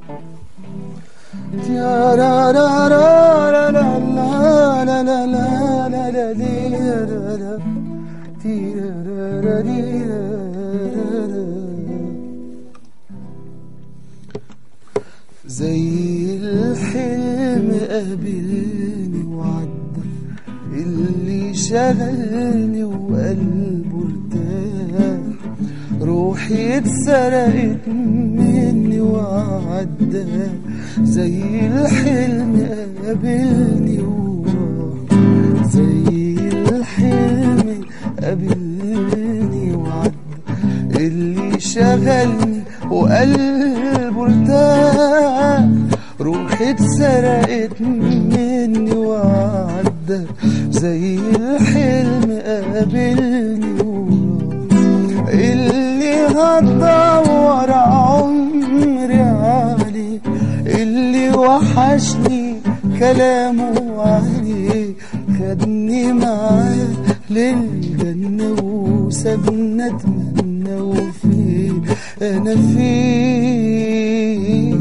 يا را را را را لا لا لا لا لا لا لا دي را را دي را را دي را را زي الحلم قابلني وعدى اللي شغلني وقلبه ارتاح روحي اتسرقت مني وعدى زي الحلم قابلني وراح زي الحلم قابلني وعدى اللي شغلني وقلبه ارتاح روحي اتسرقت مني وعدى زي الحلم قابلني وراح اللي هدور عمري عليه اللي وحشني كلامه عليه خدني معاه للجنة وسابنا اتمنى وفيه انا فيه